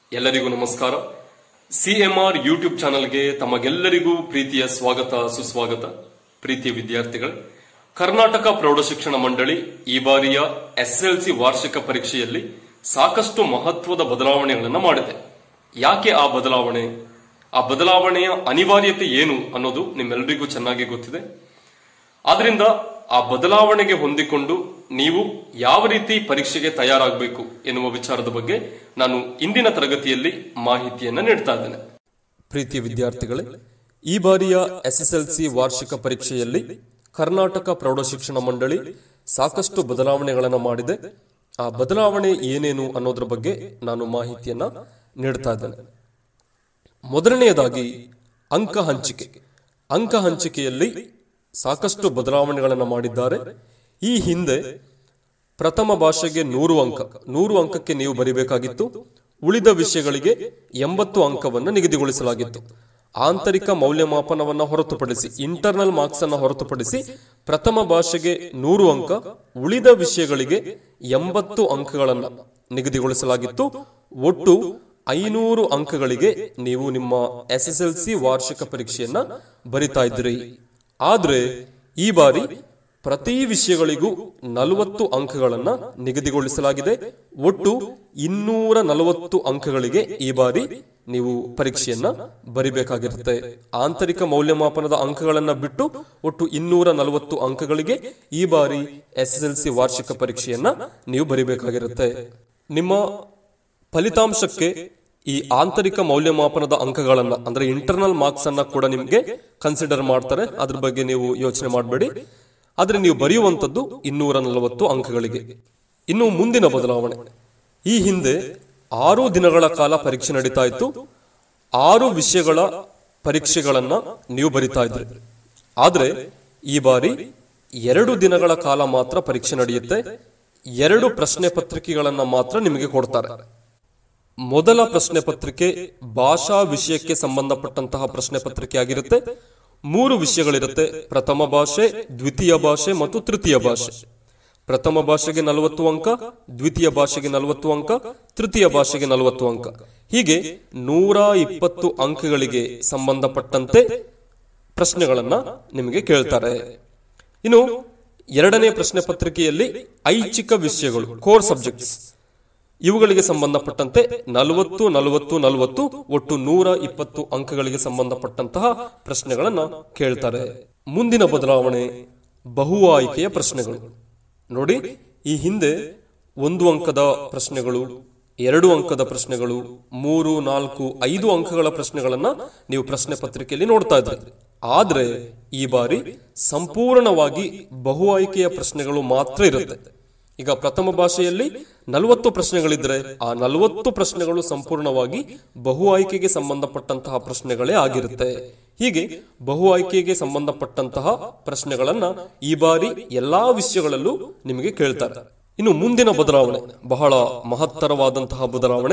ಎಲ್ಲರಿಗೂ ನಮಸ್ಕಾರ CMR YouTube ಚಾನೆಲ್ಗೆ ತಮಗೆಲ್ಲರಿಗೂ ಪ್ರೀತಿಯ ಸ್ವಾಗತ ಸುಸ್ವಾಗತ ಪ್ರೀತಿಯ ವಿದ್ಯಾರ್ಥಿಗಳೇ ಕರ್ನಾಟಕ ಪ್ರೌಢಶಿಕ್ಷಣ ಮಂಡಳಿ ಈ ಬಾರಿಯ ಎಸ್ಎಲ್ಸಿ ವಾರ್ಷಿಕ ಪರೀಕ್ಷೆಯಲ್ಲಿ ಸಾಕಷ್ಟು ಮಹತ್ವದ ಬದಲಾವಣೆಗಳನ್ನು ಮಾಡಿದೆ ಯಾಕೆ ಆ ಬದಲಾವಣೆ ಆ ಬದಲಾವಣೆಯ ಅನಿವಾರ್ಯತೆ ಏನು ಅನ್ನೋದು ನಿಮ್ಮೆಲ್ಲರಿಗೂ ಚೆನ್ನಾಗಿ ಗೊತ್ತಿದೆ ಆದ್ರಿಂದ ಆ ಬದಲಾವಣೆಗೆ ಹೊಂದಿಕೊಂಡು ನೀವು ಯಾವ ರೀತಿ ಪರೀಕ್ಷೆಗೆ ತಯಾರಾಗಬೇಕು ಎನ್ನುವ ವಿಚಾರದ ಬಗ್ಗೆ ನಾನು ಇಂದಿನ ತರಗತಿಯಲ್ಲಿ ಮಾಹಿತಿಯನ್ನ ನೀಡ್ತಾ ಇದ್ದೇನೆ ಪ್ರೀತಿಯ ವಿದ್ಯಾರ್ಥಿಗಳೇ ಈ ಬಾರಿಯ ಎಸ್ಎಸ್ಎಲ್ಸಿ ವಾರ್ಷಿಕ ಪರೀಕ್ಷೆಯಲ್ಲಿ ಕರ್ನಾಟಕ ಪ್ರೌಢಶಿಕ್ಷಣ ಮಂಡಳಿ ಸಾಕಷ್ಟು ಬದಲಾವಣೆಗಳನ್ನು ಮಾಡಿದೆ ಆ ಬದಲಾವಣೆ ಏನೇನು ಅನ್ನೋದ್ರ ಬಗ್ಗೆ ನಾನು ಮಾಹಿತಿಯನ್ನ ನೀಡ್ತಾ ಇದ್ದೇನೆ ಮೊದಲನೆಯದಾಗಿ ಅಂಕ ಹಂಚಿಕೆ ಅಂಕ ಹಂಚಿಕೆಯಲ್ಲಿ ಸಾಕಷ್ಟು ಬದಲಾವಣೆಗಳನ್ನು ಮಾಡಿದ್ದಾರೆ ಈ ಹಿಂದೆ ಪ್ರಥಮ ಭಾಷೆಗೆ ನೂರು ಅಂಕ ನೂರು ಅಂಕಕ್ಕೆ ನೀವು ಬರಿಬೇಕಾಗಿತ್ತು ಉಳಿದ ವಿಷಯಗಳಿಗೆ ಎಂಬತ್ತು ಅಂಕವನ್ನು ನಿಗದಿಗೊಳಿಸಲಾಗಿತ್ತು ಆಂತರಿಕ ಮೌಲ್ಯಮಾಪನವನ್ನು ಹೊರತುಪಡಿಸಿ ಇಂಟರ್ನಲ್ ಮಾರ್ಕ್ಸ್ ಅನ್ನು ಹೊರತುಪಡಿಸಿ ಪ್ರಥಮ ಭಾಷೆಗೆ ನೂರು ಅಂಕ ಉಳಿದ ವಿಷಯಗಳಿಗೆ ಎಂಬತ್ತು ಅಂಕಗಳನ್ನು ನಿಗದಿಗೊಳಿಸಲಾಗಿತ್ತು ಒಟ್ಟು ಐನೂರು ಅಂಕಗಳಿಗೆ ನೀವು ನಿಮ್ಮ ಎಸ್ ಎಸ್ ಎಲ್ ಸಿ ವಾರ್ಷಿಕ ಪರೀಕ್ಷೆಯನ್ನ ಬರಿತಾ ಇದ್ರಿ ಆದ್ರೆ ಈ ಬಾರಿ ಪ್ರತಿ ವಿಷಯಗಳಿಗೂ ನಲವತ್ತು ಅಂಕಗಳನ್ನ ನಿಗದಿಗೊಳಿಸಲಾಗಿದೆ ಒಟ್ಟು ಇನ್ನೂರ ನಲವತ್ತು ಅಂಕಗಳಿಗೆ ಈ ಬಾರಿ ನೀವು ಪರೀಕ್ಷೆಯನ್ನ ಬರಿಬೇಕಾಗಿರುತ್ತೆ ಆಂತರಿಕ ಮೌಲ್ಯಮಾಪನದ ಅಂಕಗಳನ್ನ ಬಿಟ್ಟು ಒಟ್ಟು ಇನ್ನೂರ ನಲವತ್ತು ಅಂಕಗಳಿಗೆ ಈ ಬಾರಿ ಎಸ್ ಎಸ್ ಎಲ್ ಸಿ ವಾರ್ಷಿಕ ಪರೀಕ್ಷೆಯನ್ನ ನೀವು ಬರಿಬೇಕಾಗಿರುತ್ತೆ ನಿಮ್ಮ ಫಲಿತಾಂಶಕ್ಕೆ ಈ ಆಂತರಿಕ ಮೌಲ್ಯಮಾಪನದ ಅಂಕಗಳನ್ನ ಅಂದ್ರೆ ಇಂಟರ್ನಲ್ ಮಾರ್ಕ್ಸ್ ಅನ್ನ ಕೂಡ ನಿಮ್ಗೆ ಕನ್ಸಿಡರ್ ಮಾಡ್ತಾರೆ ಅದ್ರ ಬಗ್ಗೆ ನೀವು ಯೋಚನೆ ಮಾಡಬೇಡಿ ಆದ್ರೆ ನೀವು ಬರೆಯುವಂತದ್ದು ಇನ್ನೂರ ನಲವತ್ತು ಅಂಕಗಳಿಗೆ ಇನ್ನು ಮುಂದಿನ ಬದಲಾವಣೆ ಈ ಹಿಂದೆ ಆರು ದಿನಗಳ ಕಾಲ ಪರೀಕ್ಷೆ ನಡೀತಾ ಇತ್ತು ಆರು ವಿಷಯಗಳ ಪರೀಕ್ಷೆಗಳನ್ನ ನೀವು ಬರಿತಾ ಇದ್ರಿ ಆದ್ರೆ ಈ ಬಾರಿ ಎರಡು ದಿನಗಳ ಕಾಲ ಮಾತ್ರ ಪರೀಕ್ಷೆ ನಡೆಯುತ್ತೆ ಎರಡು ಪ್ರಶ್ನೆ ಪತ್ರಿಕೆಗಳನ್ನ ಮಾತ್ರ ನಿಮಗೆ ಕೊಡ್ತಾರೆ ಮೊದಲ ಪ್ರಶ್ನೆ ಪತ್ರಿಕೆ ಭಾಷಾ ವಿಷಯಕ್ಕೆ ಸಂಬಂಧಪಟ್ಟಂತಹ ಪ್ರಶ್ನೆ ಪತ್ರಿಕೆ ಆಗಿರುತ್ತೆ ಮೂರು ವಿಷಯಗಳಿರುತ್ತೆ ಪ್ರಥಮ ಭಾಷೆ ದ್ವಿತೀಯ ಭಾಷೆ ಮತ್ತು ತೃತೀಯ ಭಾಷೆ ಪ್ರಥಮ ಭಾಷೆಗೆ ನಲವತ್ತು ಅಂಕ ದ್ವಿತೀಯ ಭಾಷೆಗೆ ನಲವತ್ತು ಅಂಕ ತೃತೀಯ ಭಾಷೆಗೆ ನಲವತ್ತು ಅಂಕ ಹೀಗೆ ನೂರ ಇಪ್ಪತ್ತು ಅಂಕಗಳಿಗೆ ಸಂಬಂಧಪಟ್ಟಂತೆ ಪ್ರಶ್ನೆಗಳನ್ನ ನಿಮಗೆ ಕೇಳ್ತಾರೆ ಇನ್ನು ಎರಡನೇ ಪ್ರಶ್ನೆ ಪತ್ರಿಕೆಯಲ್ಲಿ ಐಚ್ಛಿಕ ವಿಷಯಗಳು ಕೋರ್ ಸಬ್ಜೆಕ್ಟ್ಸ್ ಇವುಗಳಿಗೆ ಸಂಬಂಧಪಟ್ಟಂತೆ ನಲವತ್ತು ನಲವತ್ತು ನಲವತ್ತು ಒಟ್ಟು ನೂರ ಇಪ್ಪತ್ತು ಅಂಕಗಳಿಗೆ ಸಂಬಂಧಪಟ್ಟಂತಹ ಪ್ರಶ್ನೆಗಳನ್ನ ಕೇಳ್ತಾರೆ ಮುಂದಿನ ಬದಲಾವಣೆ ಬಹು ಆಯ್ಕೆಯ ಪ್ರಶ್ನೆಗಳು ನೋಡಿ ಈ ಹಿಂದೆ ಒಂದು ಅಂಕದ ಪ್ರಶ್ನೆಗಳು ಎರಡು ಅಂಕದ ಪ್ರಶ್ನೆಗಳು ಮೂರು ನಾಲ್ಕು ಐದು ಅಂಕಗಳ ಪ್ರಶ್ನೆಗಳನ್ನ ನೀವು ಪ್ರಶ್ನೆ ಪತ್ರಿಕೆಯಲ್ಲಿ ನೋಡ್ತಾ ಇದ್ರಿ ಆದ್ರೆ ಈ ಬಾರಿ ಸಂಪೂರ್ಣವಾಗಿ ಬಹು ಆಯ್ಕೆಯ ಪ್ರಶ್ನೆಗಳು ಮಾತ್ರ ಇರುತ್ತೆ ಈಗ ಪ್ರಥಮ ಭಾಷೆಯಲ್ಲಿ ನಲವತ್ತು ಪ್ರಶ್ನೆಗಳಿದ್ರೆ ಆ ನಲವತ್ತು ಪ್ರಶ್ನೆಗಳು ಸಂಪೂರ್ಣವಾಗಿ ಬಹು ಆಯ್ಕೆಗೆ ಸಂಬಂಧಪಟ್ಟಂತಹ ಪ್ರಶ್ನೆಗಳೇ ಆಗಿರುತ್ತೆ ಹೀಗೆ ಬಹು ಆಯ್ಕೆಗೆ ಸಂಬಂಧಪಟ್ಟಂತಹ ಪ್ರಶ್ನೆಗಳನ್ನ ಈ ಬಾರಿ ಎಲ್ಲಾ ವಿಷಯಗಳಲ್ಲೂ ನಿಮಗೆ ಕೇಳ್ತಾರೆ ಇನ್ನು ಮುಂದಿನ ಬದಲಾವಣೆ ಬಹಳ ಮಹತ್ತರವಾದಂತಹ ಬದಲಾವಣೆ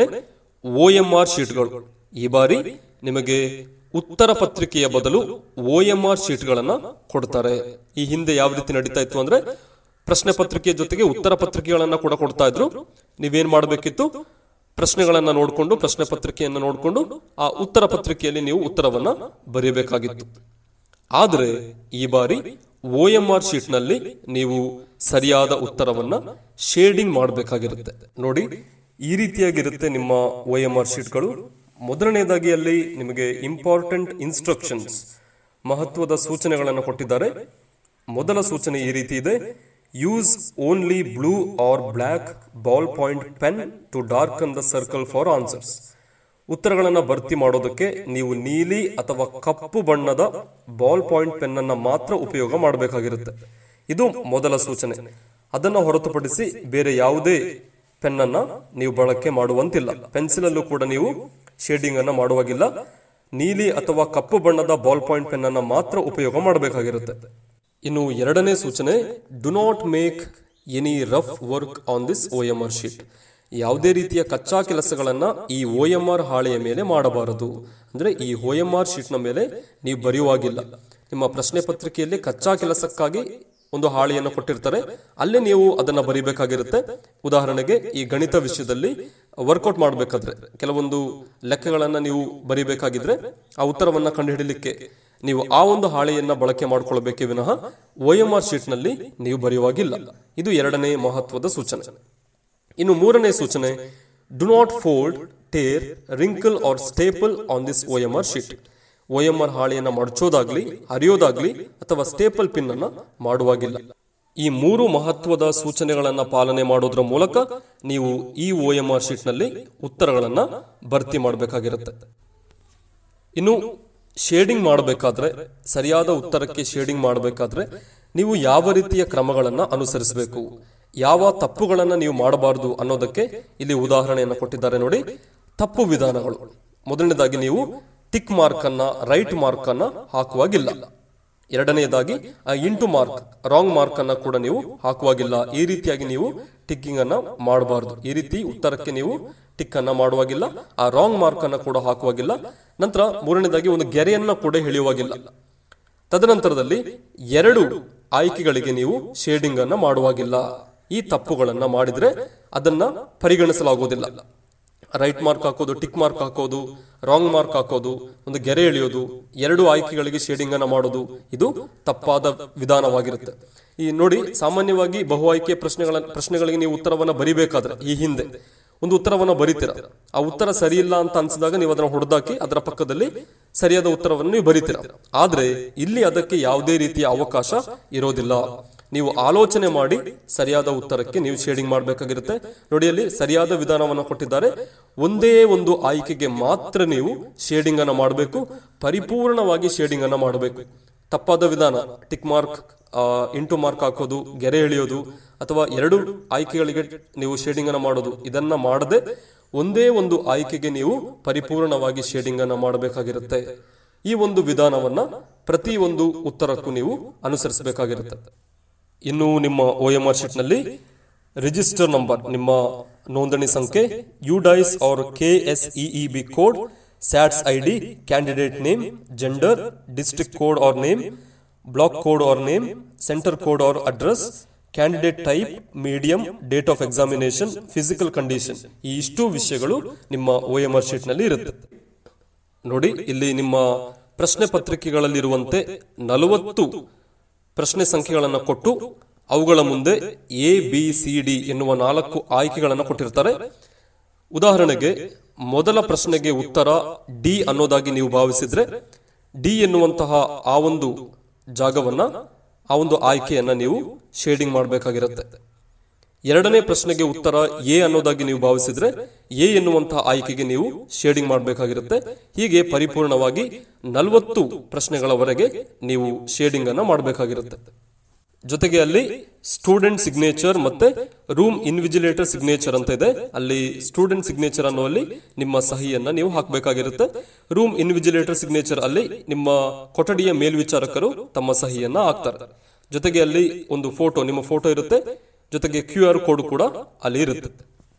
ಒ ಎಂ ಆರ್ ಶೀಟ್ಗಳು ಈ ಬಾರಿ ನಿಮಗೆ ಉತ್ತರ ಪತ್ರಿಕೆಯ ಬದಲು ಒ ಎಂ ಆರ್ ಶೀಟ್ಗಳನ್ನ ಕೊಡ್ತಾರೆ ಈ ಹಿಂದೆ ಯಾವ ರೀತಿ ನಡೀತಾ ಇತ್ತು ಅಂದ್ರೆ ಪ್ರಶ್ನೆ ಪತ್ರಿಕೆಯ ಜೊತೆಗೆ ಉತ್ತರ ಪತ್ರಿಕೆಗಳನ್ನ ಕೂಡ ಕೊಡ್ತಾ ಇದ್ರು ನೀವೇನ್ ಮಾಡಬೇಕಿತ್ತು ಪ್ರಶ್ನೆಗಳನ್ನ ನೋಡಿಕೊಂಡು ಪ್ರಶ್ನೆ ಪತ್ರಿಕೆಯನ್ನ ನೋಡಿಕೊಂಡು ಆ ಉತ್ತರ ಪತ್ರಿಕೆಯಲ್ಲಿ ನೀವು ಉತ್ತರವನ್ನ ಬರೆಯಬೇಕಾಗಿತ್ತು ಆದರೆ ಈ ಬಾರಿ ಒ ಎಂ ಆರ್ ಶೀಟ್ ನಲ್ಲಿ ನೀವು ಸರಿಯಾದ ಉತ್ತರವನ್ನ ಶೇಡಿಂಗ್ ಮಾಡಬೇಕಾಗಿರುತ್ತೆ ನೋಡಿ ಈ ರೀತಿಯಾಗಿರುತ್ತೆ ನಿಮ್ಮ ಒ ಎಂ ಆರ್ ಶೀಟ್ಗಳು ಮೊದಲನೇದಾಗಿ ಅಲ್ಲಿ ನಿಮಗೆ ಇಂಪಾರ್ಟೆಂಟ್ ಇನ್ಸ್ಟ್ರಕ್ಷನ್ಸ್ ಮಹತ್ವದ ಸೂಚನೆಗಳನ್ನು ಕೊಟ್ಟಿದ್ದಾರೆ ಮೊದಲ ಸೂಚನೆ ಈ ರೀತಿ ಇದೆ use only blue or black ball point pen to darken the circle for answers ಉತ್ತರಗಳನ್ನು ಭರ್ತಿ ಮಾಡೋದಕ್ಕೆ ನೀವು ನೀಲಿ ಅಥವಾ ಕಪ್ಪು ಬಣ್ಣದ ಬಾಲ್ ಪಾಯಿಂಟ್ ಪೆನ್ ಅನ್ನ ಮಾತ್ರ ಉಪಯೋಗ ಮಾಡಬೇಕಾಗಿರುತ್ತೆ ಇದು ಮೊದಲ ಸೂಚನೆ ಅದನ್ನು ಹೊರತುಪಡಿಸಿ ಬೇರೆ ಯಾವುದೇ ಪೆನ್ ಅನ್ನ ನೀವು ಬಳಕೆ ಮಾಡುವಂತಿಲ್ಲ ಪೆನ್ಸಿಲ್ ಅಲ್ಲೂ ಕೂಡ ನೀವು ಶೇಡಿಂಗ್ ಅನ್ನ ಮಾಡುವಾಗಿಲ್ಲ ನೀಲಿ ಅಥವಾ ಕಪ್ಪು ಬಣ್ಣದ ಬಾಲ್ ಪಾಯಿಂಟ್ ಪೆನ್ ಅನ್ನ ಮಾತ್ರ ಉಪಯೋಗ ಮಾಡಬೇಕಾಗಿರುತ್ತೆ ಇನ್ನು ಎರಡನೇ ಸೂಚನೆ do not make any rough work on this O M R sheet ಯಾವುದೇ ರೀತಿಯ ಕಚ್ಚಾ ಕೆಲಸಗಳನ್ನ ಈ ಒ ಎಂ ಆರ್ ಹಾಳೆಯ ಮೇಲೆ ಮಾಡಬಾರದು ಅಂದ್ರೆ ಈ ಒ ಎಂ ಆರ್ ಶೀಟ್ನ ಮೇಲೆ ನೀವು ಬರೆಯುವಾಗಿಲ್ಲ ನಿಮ್ಮ ಪ್ರಶ್ನೆ ಪತ್ರಿಕೆಯಲ್ಲಿ ಕಚ್ಚಾ ಕೆಲಸಕ್ಕಾಗಿ ಒಂದು ಹಾಳೆಯನ್ನು ಕೊಟ್ಟಿರ್ತಾರೆ ಅಲ್ಲೇ ನೀವು ಅದನ್ನ ಬರಿಬೇಕಾಗಿರುತ್ತೆ ಉದಾಹರಣೆಗೆ ಈ ಗಣಿತ ವಿಷಯದಲ್ಲಿ ವರ್ಕೌಟ್ ಮಾಡಬೇಕಾದ್ರೆ ಕೆಲವೊಂದು ಲೆಕ್ಕಗಳನ್ನ ನೀವು ಬರಿಬೇಕಾಗಿದ್ರೆ ಆ ಉತ್ತರವನ್ನ ಕಂಡುಹಿಡಲಿಕ್ಕೆ ನೀವು ಆ ಒಂದು ಹಾಳೆಯನ್ನ ಬಳಕೆ ಮಾಡ್ಕೊಳ್ಬೇಕೇ ವಿನಃ ಒ ಎಂ ಆರ್ ಶೀಟ್ ನಲ್ಲಿ ನೀವು ಬರೆಯುವಾಗಿಲ್ಲ ಇದು ಎರಡನೇ ಮಹತ್ವದ ಸೂಚನೆ ಇನ್ನು ಮೂರನೇ ಸೂಚನೆ do not fold tear wrinkle or staple on this O M R sheet O M R ಹಾಳೆಯನ್ನು ಮಡಚೋದಾಗ್ಲಿ ಹರಿಯೋದಾಗ್ಲಿ ಅಥವಾ ಸ್ಟೇಪಲ್ ಪಿನ್ ಅನ್ನ ಮಾಡುವಾಗಿಲ್ಲ ಈ ಮೂರು ಮಹತ್ವದ ಸೂಚನೆಗಳನ್ನ ಪಾಲನೆ ಮಾಡೋದ್ರ ಮೂಲಕ ನೀವು ಈ ಒ ಎಂ ಆರ್ ಶೀಟ್ ನಲ್ಲಿ ಉತ್ತರಗಳನ್ನ ಭರ್ತಿ ಮಾಡಬೇಕಾಗಿರುತ್ತೆ ಇನ್ನು ಶೇಡಿಂಗ್ ಮಾಡಬೇಕಾದ್ರೆ ಸರಿಯಾದ ಉತ್ತರಕ್ಕೆ ಶೇಡಿಂಗ್ ಮಾಡಬೇಕಾದ್ರೆ ನೀವು ಯಾವ ರೀತಿಯ ಕ್ರಮಗಳನ್ನ ಅನುಸರಿಸಬೇಕು ಯಾವ ತಪ್ಪುಗಳನ್ನ ನೀವು ಮಾಡಬಾರದು ಅನ್ನೋದಕ್ಕೆ ಇಲ್ಲಿ ಉದಾಹರಣೆಯನ್ನು ಕೊಟ್ಟಿದ್ದಾರೆ ನೋಡಿ ತಪ್ಪು ವಿಧಾನಗಳು ಮೊದಲನೇದಾಗಿ ನೀವು ಟಿಕ್ ಮಾರ್ಕ್ ಅನ್ನ ರೈಟ್ ಮಾರ್ಕ್ ಅನ್ನ ಹಾಕುವಾಗಿಲ್ಲ ಎರಡನೆಯದಾಗಿ ಆ ಇಂಟು ಮಾರ್ಕ್ ರಾಂಗ್ ಮಾರ್ಕ್ ಅನ್ನ ಕೂಡ ನೀವು ಹಾಕುವಾಗಿಲ್ಲ ಈ ರೀತಿಯಾಗಿ ನೀವು ಟಿಕ್ಕಿಂಗ್ ಅನ್ನ ಮಾಡಬಾರದು ಈ ರೀತಿ ಉತ್ತರಕ್ಕೆ ನೀವು ಟಿಕ್ ಅನ್ನ ಮಾಡುವಾಗಿಲ್ಲ ಆ ರಾಂಗ್ ಮಾರ್ಕ್ ಅನ್ನ ಕೂಡ ಹಾಕುವಾಗಿಲ್ಲ ನಂತರ ಮೂರನೇದಾಗಿ ಒಂದು ಗೆರೆಯನ್ನ ಕೂಡ ಎಳೆಯುವಾಗಿಲ್ಲ ತದನಂತರದಲ್ಲಿ ಎರಡು ಆಯ್ಕೆಗಳಿಗೆ ನೀವು ಶೇಡಿಂಗ್ ಅನ್ನ ಮಾಡುವಾಗಿಲ್ಲ ಈ ತಪ್ಪುಗಳನ್ನ ಮಾಡಿದ್ರೆ ಅದನ್ನ ಪರಿಗಣಿಸಲಾಗುವುದಿಲ್ಲ ರೈಟ್ ಮಾರ್ಕ್ ಹಾಕೋದು ಟಿಕ್ ಮಾರ್ಕ್ ಹಾಕೋದು ರಾಂಗ್ ಮಾರ್ಕ್ ಹಾಕೋದು ಒಂದು ಗೆರೆ ಎಳೆಯೋದು ಎರಡು ಆಯ್ಕೆಗಳಿಗೆ ಶೇಡಿಂಗ್ ಅನ್ನ ಮಾಡೋದು ಇದು ತಪ್ಪಾದ ವಿಧಾನವಾಗಿರುತ್ತೆ ಈ ನೋಡಿ ಸಾಮಾನ್ಯವಾಗಿ ಬಹು ಆಯ್ಕೆ ಪ್ರಶ್ನೆಗಳ ಪ್ರಶ್ನೆಗಳಿಗೆ ನೀವು ಉತ್ತರವನ್ನ ಬರಿಬೇಕಾದ್ರೆ ಈ ಹಿಂದೆ ಒಂದು ಉತ್ತರವನ್ನ ಬರಿತೀರ ಆ ಉತ್ತರ ಸರಿ ಇಲ್ಲ ಅಂತ ಅನ್ಸಿದಾಗ ನೀವು ಅದನ್ನ ಹೊಡೆದಾಕಿ ಅದರ ಪಕ್ಕದಲ್ಲಿ ಸರಿಯಾದ ಉತ್ತರವನ್ನು ನೀವು ಬರಿತೀರ ಆದ್ರೆ ಇಲ್ಲಿ ಅದಕ್ಕೆ ಯಾವುದೇ ರೀತಿಯ ಅವಕಾಶ ಇರೋದಿಲ್ಲ ನೀವು ಆಲೋಚನೆ ಮಾಡಿ ಸರಿಯಾದ ಉತ್ತರಕ್ಕೆ ನೀವು ಶೇಡಿಂಗ್ ಮಾಡಬೇಕಾಗಿರುತ್ತೆ ನೋಡಿ ಅಲ್ಲಿ ಸರಿಯಾದ ವಿಧಾನವನ್ನು ಕೊಟ್ಟಿದ್ದಾರೆ ಒಂದೇ ಒಂದು ಆಯ್ಕೆಗೆ ಮಾತ್ರ ನೀವು ಶೇಡಿಂಗ್ ಅನ್ನ ಮಾಡಬೇಕು ಪರಿಪೂರ್ಣವಾಗಿ ಶೇಡಿಂಗ್ ಅನ್ನ ಮಾಡಬೇಕು ತಪ್ಪಾದ ವಿಧಾನ ಟಿಕ್ ಮಾರ್ಕ್ ಇಂಟು ಮಾರ್ಕ್ ಹಾಕೋದು ಗೆರೆ ಎಳೆಯೋದು ಅಥವಾ ಎರಡು ಆಯ್ಕೆಗಳಿಗೆ ನೀವು ಶೇಡಿಂಗ್ ಅನ್ನ ಮಾಡೋದು ಇದನ್ನ ಮಾಡದೆ ಒಂದೇ ಒಂದು ಆಯ್ಕೆಗೆ ನೀವು ಪರಿಪೂರ್ಣವಾಗಿ ಶೇಡಿಂಗ್ ಅನ್ನ ಮಾಡಬೇಕಾಗಿರುತ್ತೆ ಈ ಒಂದು ವಿಧಾನವನ್ನ ಪ್ರತಿ ಒಂದು ಉತ್ತರಕ್ಕೂ ನೀವು ಅನುಸರಿಸಬೇಕಾಗಿರುತ್ತೆ ಇನ್ನು ನಿಮ್ಮ ಒ ಎಂ ಆರ್ ಶೀಟ್ನಲ್ಲಿ ರಿಜಿಸ್ಟರ್ ನಂಬರ್ ನಿಮ್ಮ ನೋಂದಣಿ ಸಂಖ್ಯೆ U DISE R K S E B code SATS I D candidate name gender district code or name block code or name centre code or address candidate type medium date of examination physical condition ಈ ಇಷ್ಟು ವಿಷಯಗಳು ನಿಮ್ಮ O M R ಶೀಟ್ನಲ್ಲಿ ಇರುತ್ತೆ ನೋಡಿ ಇಲ್ಲಿ ನಿಮ್ಮ ಪ್ರಶ್ನೆ ಪತ್ರಿಕೆಗಳಲ್ಲಿರುವಂತೆ ನಲವತ್ತು ಪ್ರಶ್ನೆ ಸಂಖ್ಯೆಗಳನ್ನು ಕೊಟ್ಟು ಅವುಗಳ ಮುಂದೆ ಎ ಬಿ ಸಿ ಡಿ ಎನ್ನುವ ನಾಲ್ಕು ಆಯ್ಕೆಗಳನ್ನು ಕೊಟ್ಟಿರ್ತಾರೆ ಉದಾಹರಣೆಗೆ ಮೊದಲ ಪ್ರಶ್ನೆಗೆ ಉತ್ತರ ಡಿ ಅನ್ನೋದಾಗಿ ನೀವು ಭಾವಿಸಿದ್ರೆ ಡಿ ಎನ್ನುವಂತಹ ಆ ಒಂದು ಜಾಗವನ್ನ ಆ ಒಂದು ಆಯ್ಕೆಯನ್ನ ನೀವು ಶೇಡಿಂಗ್ ಮಾಡಬೇಕಾಗಿರುತ್ತೆ ಎರಡನೇ ಪ್ರಶ್ನೆಗೆ ಉತ್ತರ ಎ ಅನ್ನೋದಾಗಿ ನೀವು ಭಾವಿಸಿದ್ರೆ ಎ ಎನ್ನುವಂತಹ ಆಯ್ಕೆಗೆ ನೀವು ಶೇಡಿಂಗ್ ಮಾಡಬೇಕಾಗಿರುತ್ತೆ ಹೀಗೆ ಪರಿಪೂರ್ಣವಾಗಿ ನಲವತ್ತು ಪ್ರಶ್ನೆಗಳವರೆಗೆ ನೀವು ಶೇಡಿಂಗ್ ಅನ್ನ ಮಾಡಬೇಕಾಗಿರುತ್ತೆ ಜೊತೆಗೆ ಅಲ್ಲಿ ಸ್ಟೂಡೆಂಟ್ ಸಿಗ್ನೇಚರ್ ಮತ್ತೆ ರೂಮ್ ಇನ್ವಿಜಿಲೇಟರ್ ಸಿಗ್ನೇಚರ್ ಅಂತ ಇದೆ ಅಲ್ಲಿ ಸ್ಟೂಡೆಂಟ್ ಸಿಗ್ನೇಚರ್ ಅನ್ನುವಲ್ಲಿ ನಿಮ್ಮ ಸಹಿಯನ್ನ ನೀವು ಹಾಕಬೇಕಾಗಿರುತ್ತೆ ರೂಮ್ ಇನ್ವಿಜಿಲೇಟರ್ ಸಿಗ್ನೇಚರ್ ಅಲ್ಲಿ ನಿಮ್ಮ ಕೊಠಡಿಯ ಮೇಲ್ವಿಚಾರಕರು ತಮ್ಮ ಸಹಿಯನ್ನ ಹಾಕ್ತಾರೆ ಜೊತೆಗೆ ಅಲ್ಲಿ ಒಂದು ಫೋಟೋ ನಿಮ್ಮ ಫೋಟೋ ಇರುತ್ತೆ ಜೊತೆಗೆ ಕ್ಯೂ ಆರ್ ಕೋಡ್ ಕೂಡ ಅಲ್ಲಿ ಇರುತ್ತೆ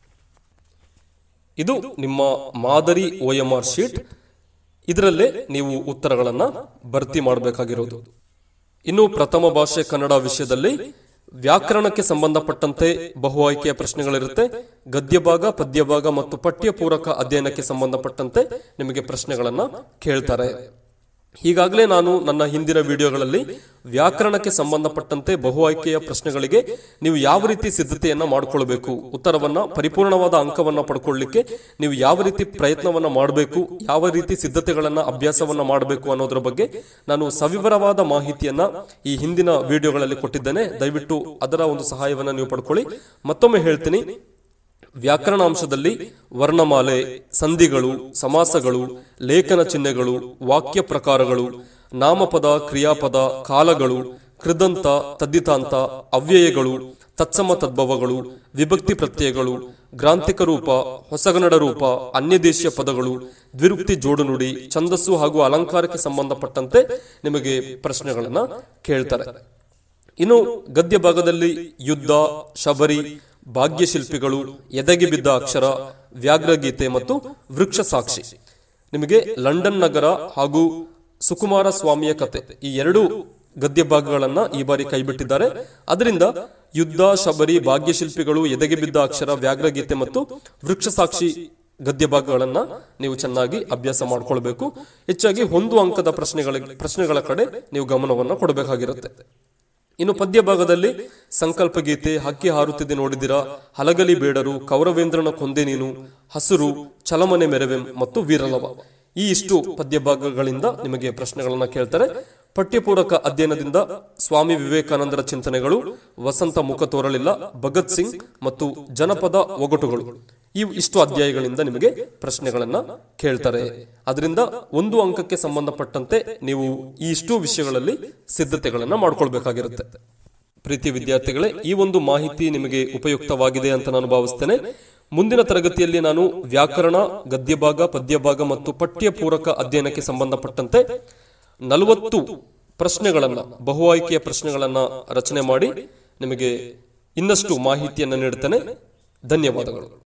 ಇದು ನಿಮ್ಮ ಮಾದರಿ ಒ ಎಂ ಆರ್ ಶೀಟ್ ಇದರಲ್ಲೇ ನೀವು ಉತ್ತರಗಳನ್ನ ಭರ್ತಿ ಮಾಡಬೇಕಾಗಿರೋದು ಇನ್ನು ಪ್ರಥಮ ಭಾಷೆ ಕನ್ನಡ ವಿಷಯದಲ್ಲಿ ವ್ಯಾಕರಣಕ್ಕೆ ಸಂಬಂಧಪಟ್ಟಂತೆ ಬಹು ಆಯ್ಕೆಯ ಪ್ರಶ್ನೆಗಳಿರುತ್ತೆ ಗದ್ಯ ಭಾಗ ಪದ್ಯ ಭಾಗ ಮತ್ತು ಪಠ್ಯ ಪೂರಕ ಅಧ್ಯಯನಕ್ಕೆ ಸಂಬಂಧಪಟ್ಟಂತೆ ನಿಮಗೆ ಪ್ರಶ್ನೆಗಳನ್ನ ಕೇಳ್ತಾರೆ ಈಗಾಗಲೇ ನಾನು ನನ್ನ ಹಿಂದಿನ ವಿಡಿಯೋಗಳಲ್ಲಿ ವ್ಯಾಕರಣಕ್ಕೆ ಸಂಬಂಧಪಟ್ಟಂತೆ ಬಹು ಆಯ್ಕೆಯ ಪ್ರಶ್ನೆಗಳಿಗೆ ನೀವು ಯಾವ ರೀತಿ ಸಿದ್ಧತೆಯನ್ನ ಮಾಡಿಕೊಳ್ಬೇಕು ಉತ್ತರವನ್ನ ಪರಿಪೂರ್ಣವಾದ ಅಂಕವನ್ನ ಪಡ್ಕೊಳ್ಳಿಕ್ಕೆ ನೀವು ಯಾವ ರೀತಿ ಪ್ರಯತ್ನವನ್ನ ಮಾಡಬೇಕು ಯಾವ ರೀತಿ ಸಿದ್ಧತೆಗಳನ್ನ ಅಭ್ಯಾಸವನ್ನ ಮಾಡಬೇಕು ಅನ್ನೋದ್ರ ಬಗ್ಗೆ ನಾನು ಸವಿವರವಾದ ಮಾಹಿತಿಯನ್ನ ಈ ಹಿಂದಿನ ವಿಡಿಯೋಗಳಲ್ಲಿ ಕೊಟ್ಟಿದ್ದೇನೆ ದಯವಿಟ್ಟು ಅದರ ಒಂದು ಸಹಾಯವನ್ನ ನೀವು ಪಡ್ಕೊಳ್ಳಿ ಮತ್ತೊಮ್ಮೆ ಹೇಳ್ತೀನಿ ವ್ಯಾಕರಣಾಂಶದಲ್ಲಿ ವರ್ಣಮಾಲೆ ಸಂಧಿಗಳು ಸಮಾಸಗಳು ಲೇಖನ ಚಿಹ್ನೆಗಳು ವಾಕ್ಯ ಪ್ರಕಾರಗಳು ನಾಮಪದ ಕ್ರಿಯಾಪದ ಕಾಲಗಳು ಕೃದಂತ ತದ್ದಿತಾಂತ ಅವ್ಯಯಗಳು ತತ್ಸಮ ತದ್ಭವಗಳು ವಿಭಕ್ತಿ ಪ್ರತ್ಯಯಗಳು ಗ್ರಾಂಥಿಕ ರೂಪ ಹೊಸಗನ್ನಡ ರೂಪ ಅನ್ಯದೇಶೀಯ ಪದಗಳು ದ್ವಿರುಕ್ತಿ ಜೋಡುನುಡಿ ಛಂದಸ್ಸು ಹಾಗೂ ಅಲಂಕಾರಕ್ಕೆ ಸಂಬಂಧಪಟ್ಟಂತೆ ನಿಮಗೆ ಪ್ರಶ್ನೆಗಳನ್ನ ಕೇಳ್ತಾರೆ ಇನ್ನು ಗದ್ಯ ಭಾಗದಲ್ಲಿ ಯುದ್ಧ ಶಬರಿ ಭಾಗ್ಯಶಿಲ್ಪಿಗಳು ಎದೆಗೆ ಬಿದ್ದ ಅಕ್ಷರ ವ್ಯಾಘ್ರಗೀತೆ ಮತ್ತು ವೃಕ್ಷ ಸಾಕ್ಷಿ ನಿಮಗೆ ಲಂಡನ್ ನಗರ ಹಾಗೂ ಸುಕುಮಾರ ಸ್ವಾಮಿಯ ಕತೆ ಈ ಎರಡು ಗದ್ಯ ಭಾಗಗಳನ್ನ ಈ ಬಾರಿ ಕೈಬಿಟ್ಟಿದ್ದಾರೆ ಅದರಿಂದ ಯುದ್ಧ ಶಬರಿ ಭಾಗ್ಯಶಿಲ್ಪಿಗಳು ಎದೆಗೆ ಬಿದ್ದ ಅಕ್ಷರ ವ್ಯಾಘ್ರಗೀತೆ ಮತ್ತು ವೃಕ್ಷ ಸಾಕ್ಷಿ ಗದ್ಯ ಭಾಗಗಳನ್ನ ನೀವು ಚೆನ್ನಾಗಿ ಅಭ್ಯಾಸ ಮಾಡ್ಕೊಳ್ಬೇಕು ಹೆಚ್ಚಾಗಿ ಒಂದು ಅಂಕದ ಪ್ರಶ್ನೆಗಳ ಪ್ರಶ್ನೆಗಳ ಕಡೆ ನೀವು ಗಮನವನ್ನು ಕೊಡಬೇಕಾಗಿರುತ್ತೆ ಇನ್ನು ಪದ್ಯ ಭಾಗದಲ್ಲಿ ಸಂಕಲ್ಪ ಗೀತೆ ಹಕ್ಕಿ ಹಾರುತ್ತಿದೆ ನೋಡಿದಿರಾ ಹಲಗಲಿ ಬೇಡರು ಕೌರವೇಂದ್ರನ ಕೊಂದೆ ನೀನು ಹಸುರು ಚಲಮನೆ ಮೆರವೆ ಮತ್ತು ವೀರಲವ ಈ ಇಷ್ಟು ಪದ್ಯ ಭಾಗಗಳಿಂದ ನಿಮಗೆ ಪ್ರಶ್ನೆಗಳನ್ನ ಕೇಳ್ತಾರೆ ಪಠ್ಯಪೂರಕ ಅಧ್ಯಯನದಿಂದ ಸ್ವಾಮಿ ವಿವೇಕಾನಂದರ ಚಿಂತನೆಗಳು ವಸಂತ ಮುಖ ತೋರಲಿಲ್ಲ ಭಗತ್ ಸಿಂಗ್ ಮತ್ತು ಜನಪದ ಒಗಟುಗಳು ಈ ಇಷ್ಟು ಅಧ್ಯಾಯಗಳಿಂದ ನಿಮಗೆ ಪ್ರಶ್ನೆಗಳನ್ನ ಕೇಳ್ತಾರೆ ಅದರಿಂದ ಒಂದು ಅಂಕಕ್ಕೆ ಸಂಬಂಧಪಟ್ಟಂತೆ ನೀವು ಈ ಇಷ್ಟು ವಿಷಯಗಳಲ್ಲಿ ಸಿದ್ಧತೆಗಳನ್ನ ಮಾಡ್ಕೊಳ್ಬೇಕಾಗಿರುತ್ತೆ ಪ್ರೀತಿ ವಿದ್ಯಾರ್ಥಿಗಳೇ ಈ ಒಂದು ಮಾಹಿತಿ ನಿಮಗೆ ಉಪಯುಕ್ತವಾಗಿದೆ ಅಂತ ನಾನು ಭಾವಿಸ್ತೇನೆ ಮುಂದಿನ ತರಗತಿಯಲ್ಲಿ ನಾನು ವ್ಯಾಕರಣ ಗದ್ಯಭಾಗ ಪದ್ಯಭಾಗ ಮತ್ತು ಪಠ್ಯ ಪೂರಕ ಅಧ್ಯಯನಕ್ಕೆ ಸಂಬಂಧಪಟ್ಟಂತೆ ನಲವತ್ತು ಪ್ರಶ್ನೆಗಳನ್ನ ಬಹು ಆಯ್ಕೆಯ ಪ್ರಶ್ನೆಗಳನ್ನ ರಚನೆ ಮಾಡಿ ನಿಮಗೆ ಇನ್ನಷ್ಟು ಮಾಹಿತಿಯನ್ನು ನೀಡುತ್ತೇನೆ ಧನ್ಯವಾದಗಳು